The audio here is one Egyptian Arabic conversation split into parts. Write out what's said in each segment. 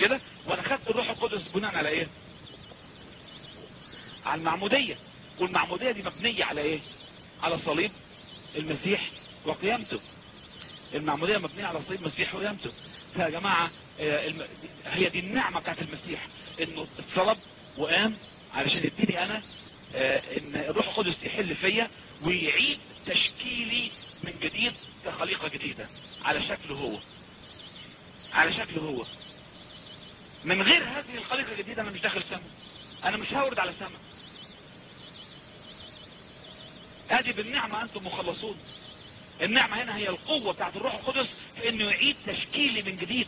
كده وانا خدت الروح القدس بناء على ايه على المعمودية والمعمودية دي مبنية على ايه على صليب المسيح وقيامته المعمودية مبنية على صليب المسيح وقيامته فيا جماعة آه، الم- هي دي النعمة بتاعت المسيح انه اتصلب وقام علشان يديني انا آه، ان الروح القدس يحل فيا ويعيد تشكيلي من جديد كخليقة جديدة على شكله هو على شكله هو من غير هذه الخليقة الجديدة انا مش داخل سما انا مش هورد على سما ادي بالنعمة انتم مخلصون النعمة هنا هي القوة بتاعت الروح القدس في انه يعيد تشكيلي من جديد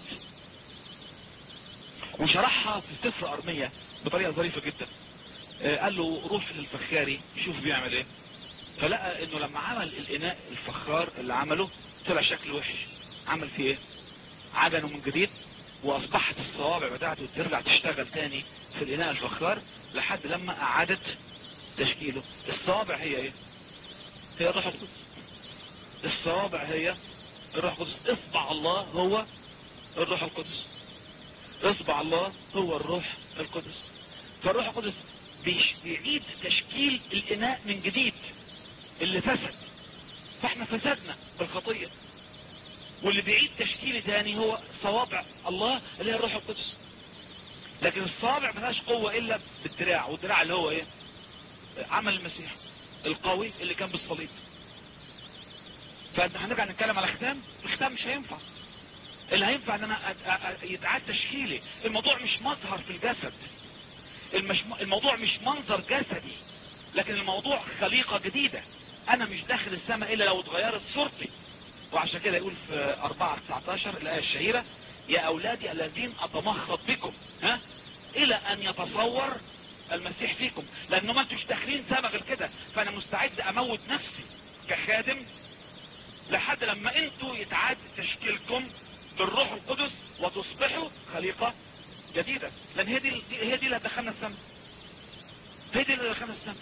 وشرحها في سفر ارمية بطريقة ظريفة جدا آه، قال له روح للفخاري شوف بيعمل ايه فلقى انه لما عمل الاناء الفخار اللي عمله طلع شكله وحش عمل فيه ايه عجنه من جديد واصبحت الصوابع بتاعته ترجع تشتغل تاني في الاناء الفخار لحد لما اعادت تشكيله الصوابع هي ايه هي الروح القدس الصوابع هي الروح القدس اصبع الله هو الروح القدس اصبع الله هو الروح القدس فالروح القدس بيش- بيعيد تشكيل الاناء من جديد اللي فسد فاحنا فسدنا بالخطية واللي بيعيد تشكيل تاني هو صوابع الله اللي هي الروح القدس لكن الصوابع ملهاش قوة الا بالدراع والدراع اللي هو ايه عمل المسيح القوي اللي كان بالصليب فاحنا هنرجع نتكلم على ختام الختام مش هينفع اللي هينفع ان انا أ- أ- أ- يتعاد تشكيلي الموضوع مش مظهر في الجسد المش... الموضوع مش منظر جسدي لكن الموضوع خليقة جديدة انا مش داخل السماء الا لو اتغيرت صورتي وعشان كده يقول في 4 19 الايه الشهيرة يا اولادي الذين اتمخض بكم ها الى ان يتصور المسيح فيكم لانه ما انتوش داخلين سما غير كده فانا مستعد اموت نفسي كخادم لحد لما انتوا يتعاد تشكيلكم بالروح القدس وتصبحوا خليقة جديدة لان هي دي, دي هي دي اللي دخلنا السماء هي دي اللي دخلنا السماء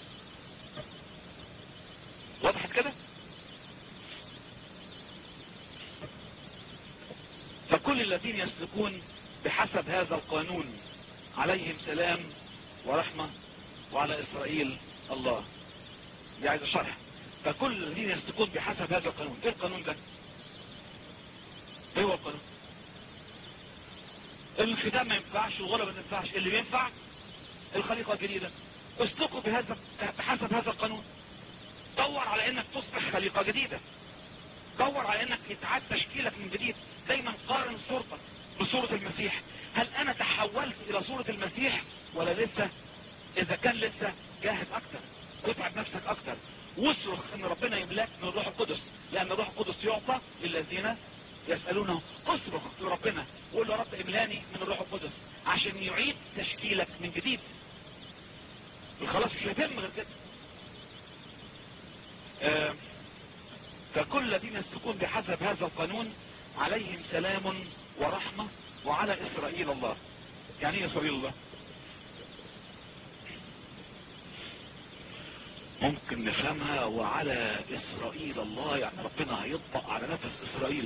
وضحت كده فكل الذين يسلكون بحسب هذا القانون عليهم سلام ورحمة وعلى إسرائيل الله دي عايز شرح فكل الذين يسلكون بحسب هذا القانون ايه القانون ده ايه هو القانون الختام ما ينفعش والغلب ما ينفعش اللي بينفع الخليقة الجديدة اسلكوا بهذا بحسب هذا القانون دور على انك تصبح خليقة جديدة دور على انك يتعاد تشكيلك من جديد دايما قارن صورتك بصورة المسيح هل انا تحولت الى صورة المسيح ولا لسه اذا كان لسه جاهد اكتر واتعب نفسك اكتر واصرخ ان ربنا يملاك من الروح القدس لان الروح القدس يعطى للذين يسألونه اصرخ لربنا وقول له يا رب املاني من الروح القدس عشان يعيد تشكيلك من جديد الخلاص مش هيتم غير كده آه، فكل الذين يسلكون بحسب هذا القانون عليهم سلام ورحمة وعلى إسرائيل الله يعني ايه إسرائيل الله ممكن نفهمها وعلى إسرائيل الله يعني ربنا هيطبق على نفس إسرائيل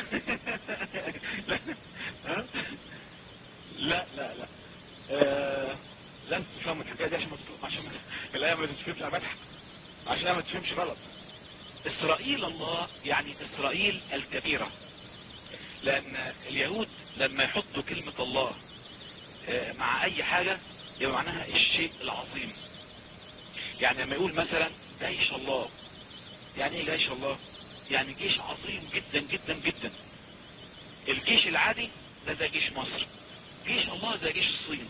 ها؟ لا لا لا آه، لازم تفهم الحكاية دي عشان ما تطلق عشان ما- الآية ما تتفهمش على مدح عشان ما تفهمش غلط إسرائيل الله يعني إسرائيل الكبيرة لأن اليهود لما يحطوا كلمة الله آه، مع أي حاجة يبقى معناها الشيء العظيم يعني لما يقول مثلا جيش الله يعني ايه جيش الله يعني جيش عظيم جدا جدا جدا الجيش العادي ده زي جيش مصر جيش الله زي جيش الصين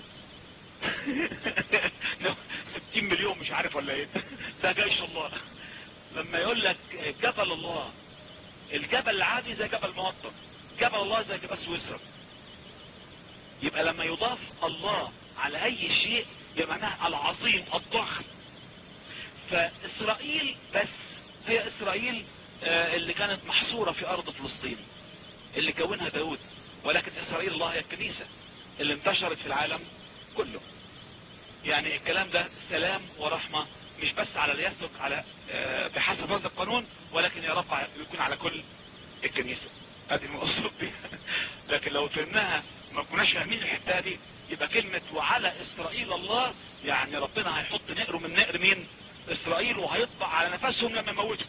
60 مليون مش عارف ولا ايه ده جيش الله لما يقول لك جبل الله الجبل العادي زي جبل موطن جبل الله زي جبل سويسرا يبقى لما يضاف الله على اي شيء يبقى معناها العظيم الضخم فاسرائيل بس هي اسرائيل آه، اللي كانت محصورة في ارض فلسطين اللي كونها داود ولكن اسرائيل الله هي الكنيسة اللي انتشرت في العالم كله يعني الكلام ده سلام ورحمة مش بس على اللي يسلك على آه، بحسب هذا القانون ولكن يا رب يكون على كل الكنيسة ادي المقصود بيها لكن لو فهمناها ما كناش فاهمين الحته دي يبقى كلمة وعلى اسرائيل الله يعني ربنا هيحط نقر من نقر مين اسرائيل وهيطبع على نفسهم لما يموتوا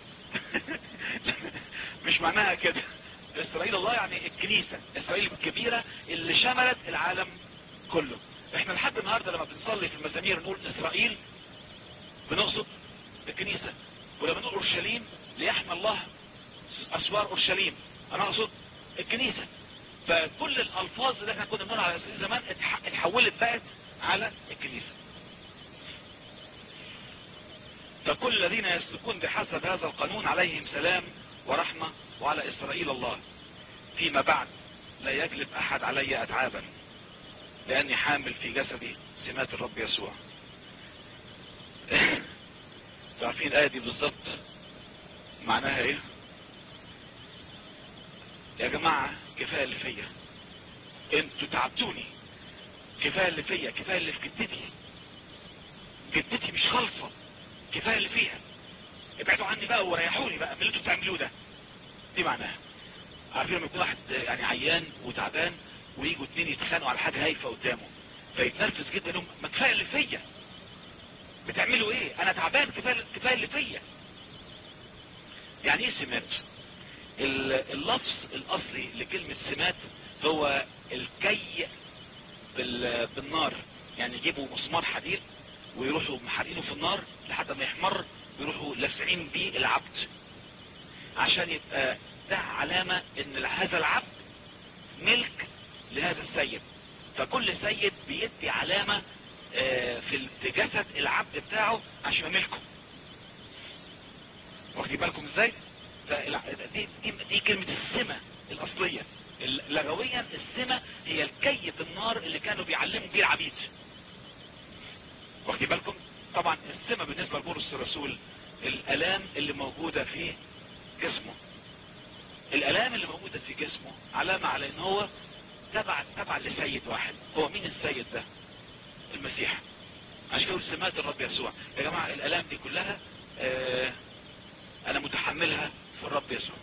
مش معناها كده اسرائيل الله يعني الكنيسة اسرائيل الكبيرة اللي شملت العالم كله احنا لحد النهاردة لما بنصلي في المزامير نقول اسرائيل بنقصد الكنيسة ولما نقول اورشليم ليحمى الله اسوار اورشليم انا اقصد الكنيسة فكل الالفاظ اللي احنا كنا بنقول على اسرائيل زمان اتحولت بقت على الكنيسة فكل الذين يسلكون بحسب هذا القانون عليهم سلام ورحمة وعلى اسرائيل الله فيما بعد لا يجلب احد علي اتعابا لاني حامل في جسدي سمات الرب يسوع تعرفين الايه دي بالظبط معناها ايه يا جماعة كفاية اللي فيا انتوا تعبتوني كفاية اللي فيا كفاية اللي في جدتي جدتي مش خالصة كفاية اللي فيها ابعدوا عني بقى وريحوني بقى من اللي انتوا بتعملوه ده دي معناها عارفين لما يكون واحد يعني عيان وتعبان ويجوا اتنين يتخانقوا على حاجة هايفة قدامه فيتنرفز جدا لهم ما كفاية اللي فيا بتعملوا ايه انا تعبان كفاية كفاية اللي فيا يعني ايه سمات اللفظ الاصلي لكلمة سمات هو الكي بالنار يعني يجيبوا مسمار حديد ويروحوا محرقينه في النار لحد ما يحمر ويروحوا لاسعين بيه العبد عشان يبقى ده علامة ان هذا العبد ملك لهذا السيد فكل سيد بيدي علامة في جسد العبد بتاعه عشان ملكه واخدين بالكم ازاي دي, دي, دي كلمة السمة الاصلية لغويا السمة هي الكي بالنار اللي كانوا بيعلموا بيه العبيد واخدين بالكم طبعا السمة بالنسبة لبولس الرسول الالام اللي موجودة في جسمه الالام اللي موجودة في جسمه علامة على ان هو تبع تبع لسيد واحد هو مين السيد ده المسيح عشان كده سمات الرب يسوع يا جماعة الالام دي كلها آه انا متحملها في الرب يسوع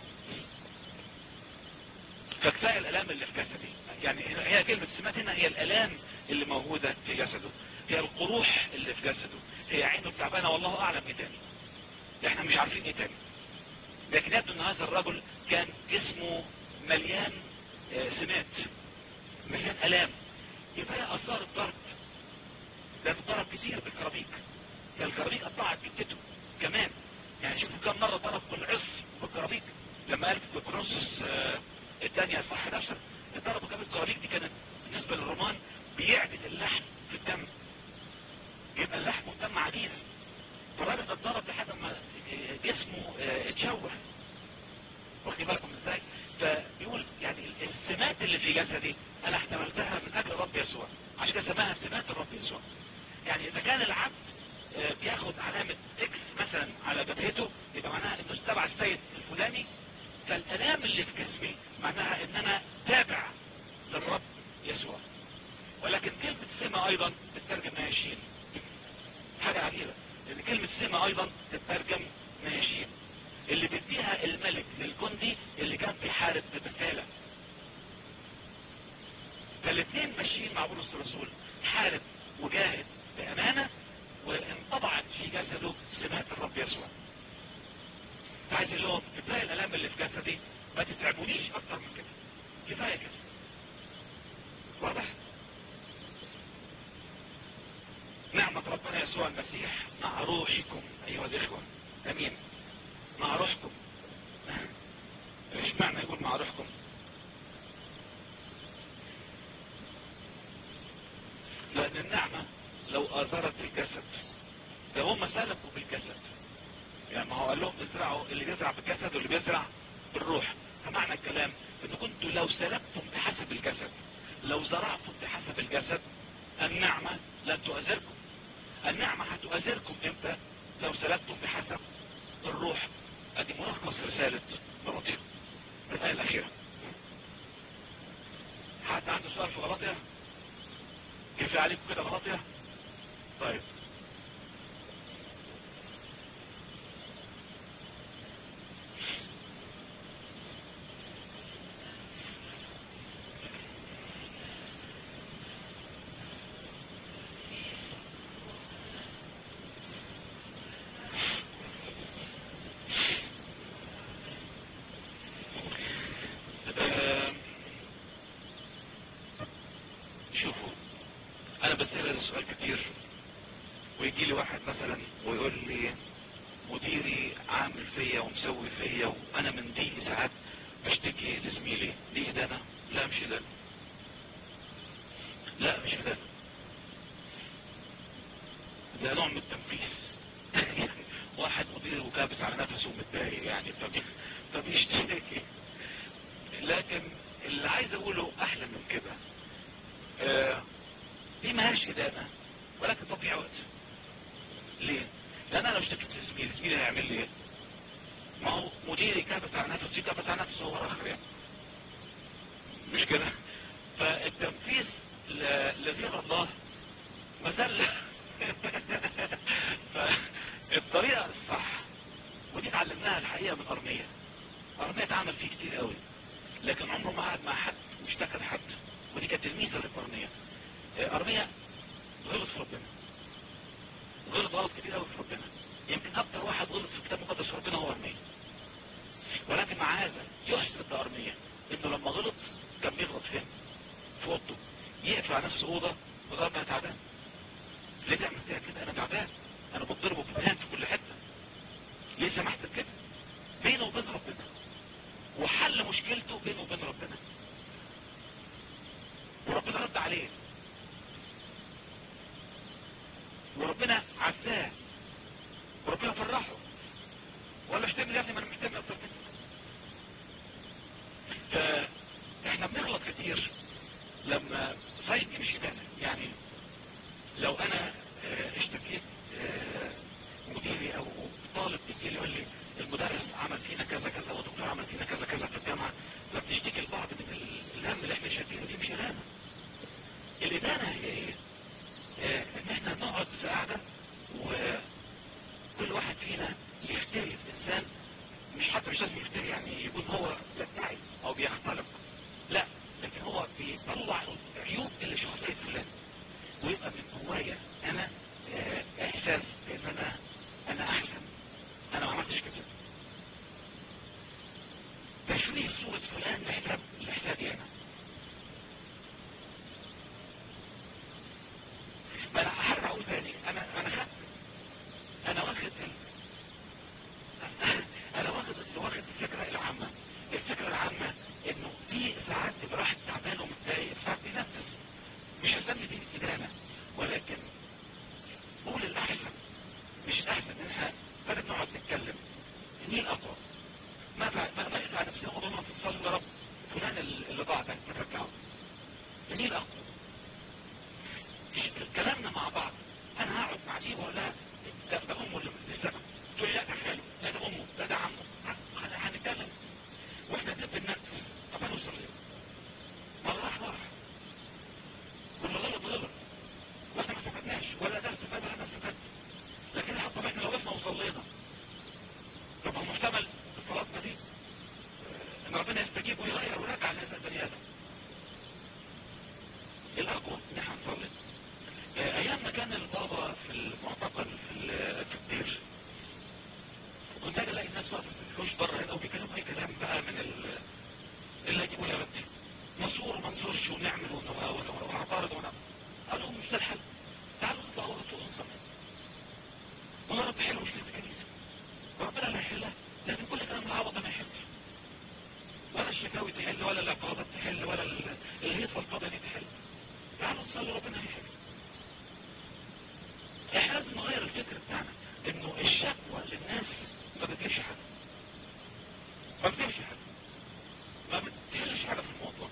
فكفاية الالام اللي في جسدي يعني هي كلمة سمات هنا هي الالام اللي موجودة في جسده هي القروح اللي في جسده هي عينه تعبانة والله اعلم ايه تاني احنا مش عارفين ايه تاني لكن يبدو ان هذا الرجل كان جسمه مليان سمات مليان الام يبقى هي اثار الضرب ده ضرب كتير بالكرابيك ده الكرابيك قطعت جدته كمان يعني شوفوا كم مرة ضرب بالعص بالكرابيك لما قال في كرونسوس آه الثانية صح نفسه ضربوا كم الكرابيك دي كانت بالنسبة للرومان بيعبد اللحم في الدم يبقى اللحم والدم عجيز فالراجل ده اتضرب لحد ما جسمه اه اتشوه واخدين بالكم ازاي فبيقول يعني السمات اللي في جسدي انا احتملتها من اجل الرب يسوع عشان كده سماها سمات الرب يسوع يعني اذا كان العبد اه بياخد علامة اكس مثلا على جبهته يبقى معناها انه استبع السيد الفلاني فالالام اللي في جسمي معناها ان انا تابع للرب يسوع ولكن كلمة سمة ايضا تترجم ناشين حاجة عجيبة لان كلمة سمة ايضا تترجم ناشين اللي بيديها الملك للجندي اللي كان بيحارب ببسالة فالاثنين ماشيين مع بولس الرسول حارب وجاهد بامانة وانطبعت في جسده سمات الرب يسوع فعايز اقول لهم كفايه الالام اللي في جسدي ما تتعبونيش اكتر من كده كفايه كده واضح نعمة ربنا يسوع المسيح مع روحكم ايها الاخوة امين مع روحكم ايش معنى يقول مع روحكم لان النعمة لو اثرت الجسد لو هم سلكوا بالجسد يعني ما هو قال لهم ازرعوا اللي بيزرع بالجسد واللي بيزرع بالروح فمعنى الكلام ان كنتوا لو سلكتم بحسب الجسد لو زرعتم بحسب الجسد النعمة لن تؤذركم النعمة هتؤذركم امتى لو سلكتم بحسب الروح ادي ملخص رسالة غلطية الآية الأخيرة حد عنده سؤال في غلطية كيف عليكم كده غلطية طيب سؤال كتير ويجي لي واحد مثلا ويقول لي مديري عامل فيا ومسوي فيا وانا من دي ساعات بشتكي لزميلي دي ادانة لا مش ادانة لا مش ادانة ده نوع من التنفيذ واحد مدير وكابس على نفسه ومتضايق يعني فبيشتكي لكن اللي عايز اقوله احلى من كده آه دي ما هيش ادانة ولكن تضيع وقت ليه لان انا لو اشتكيت لزميلي زميلي هيعمل لي ايه ما هو مديري كابس على نفسه كابس على نفسه هو اخر يعني مش كده فالتنفيذ لغير الله مذلة فالطريقة الصح ودي اتعلمناها الحقيقة من ارمية ارمية اتعمل فيه كتير قوي لكن عمره ما قعد مع حد واشتكى لحد ودي كانت الميزة للارمية ارمية غلط في ربنا غلط غلط كتير قوي في ربنا يمكن اكتر واحد غلط في الكتاب المقدس في ربنا هو ارمية ولكن مع هذا يحسب ارمية انه لما غلط كان بيغلط فين في اوضته يقفل على نفسه اوضه وغير ما تعبان ليه تعمل فيها كده انا تعبان انا بضربه بمهام في كل حته ليه سمحت بكده بينه وبين ربنا وحل مشكلته بينه وبين ربنا وربنا رد عليه وربنا عزاه وربنا فرحه ولا اشتمل يا ابني ما انا محتمل اكتر منك فاحنا بنغلط كتير لما صيد دي مش ادانه يعني لو انا اشتكيت مديري او طالب بيجي يقول لي المدرس عمل فينا كذا كذا والدكتور عمل فينا كذا كذا في الجامعه فبنشتكي لبعض من الهم اللي احنا شايفينه دي مش ادانه الادانه هي ايه؟ ان احنا نقعد في قاعده وكل واحد فينا يفتري في انسان مش حتى مش لازم يفتري يعني يكون هو يدعي او بيختلق لا لكن هو بيطلع العيوب اللي شخصية فلان ويبقى من جوايا انا اه احساس ان انا انا احسن انا ما عملتش كده تشويه صورة فلان لحساب لحسابي انا ما انا هرجع اقول تاني انا انا خدت انا واخد انا واخد واخد الفكرة العامة الفكرة العامة انه في ساعات تبقى واحد تعبان ومتضايق ساعات بينفس مش هسمي دي استدانة ولكن قول الاحسن مش الاحسن ان احنا بدل نقعد نتكلم مين الاقوى ما ما ما يطلع نفسنا وضعنا في الصلاة يا رب فلان اللي ضاع ده نرجعه مين الاقوى كلامنا مع بعض انا هقعد مع دي ولا ده ده امه اللي السبب تقول لي لا ده خاله لا ده امه لا ده عمه هنتكلم واحنا ندب النفس طب هنوصل ليه ما راح راح واللي غلط غلط واحنا ما استفدناش ولا ده استفاد ولا ده استفاد لكن حتى احنا لو وقفنا وصلينا طب هو محتمل صلاتنا دي ان ربنا يستجيب ويغير ويرجع لهذا البني ادم الاقوى ان احنا نصلي ايام ما كان البابا في المعتقل في الدير كنت اجي الاقي الناس واقفه في الحوش بره هنا وبيتكلموا اي كلام بقى من اللي يجيبوا لي ردي منصور وما منصورش ونعمل ونعترض ونعمل قالوا مش ده الحل تعالوا نطلع ورا السوق ونصلي والله رب حلو مش في الكنيسه وربنا اللي هيحلها لكن كل كلام العوض ده ما يحلش ولا الشكاوي تحل ولا العقابات تحل ولا الهيصه القضيه تحل تعالوا نصلي ربنا هيحل احنا لازم نغير الفكر بتاعنا انه الشكوى للناس ما بتجيبش حاجة ما بتجيبش حاجة ما بتحلش حاجة في الموضوع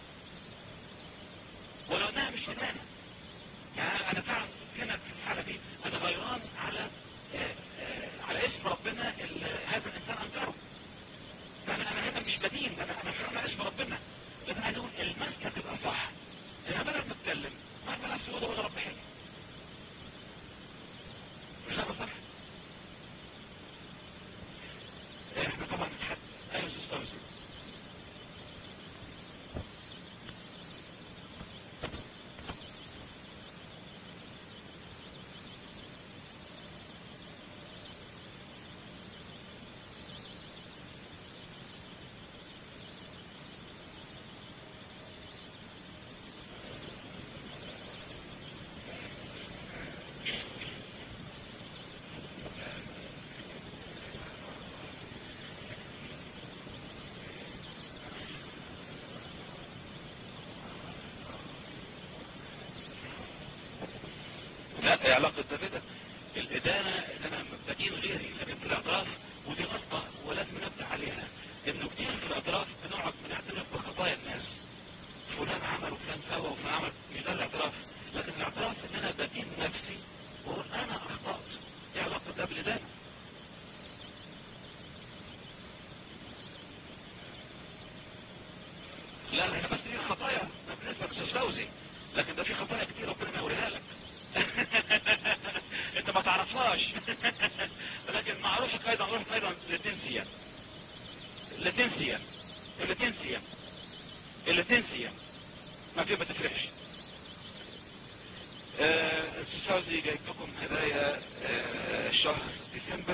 ولو انها مش ادانة يعني انا فعلا هنا في الحالة دي انا غيران على آآ آآ على اسم ربنا هذا الانسان انكره فانا انا هنا مش بدين انا انا غيران على اسم ربنا لان انا اقول المسكة تبقى صح انا بدل ما اتكلم ما انا نفسي وضع وضع رب حلو مش هذا صح لا ايه علاقة ده بده الادانة ان انا بدين غيري لكن في الاعتراف ودي غلطة ولازم نبدأ عليها انه كتير في الاعتراف بنقعد بنعترف بخطايا الناس فلان عمل وفلان سوى وفلان عمل مش ده الاعتراف لكن الاعتراف ان انا بدين نفسي واقول انا اخطأت ايه علاقة ده بالادانة لا هنا بس دي خطايا ده بالنسبة للسوسي لكن ده في خطايا كتير ربنا ما يوريها لك انت ما تعرفهاش لكن معروفك ايضا روح ايضا لتنسيا لتنسيا لتنسيا لتنسيا ما في ما تفرحش السوسي جايب لكم هدايا آه شهر ديسمبر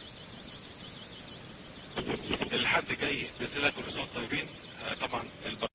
الحد جاي بينزل لكم طيبين آه طبعا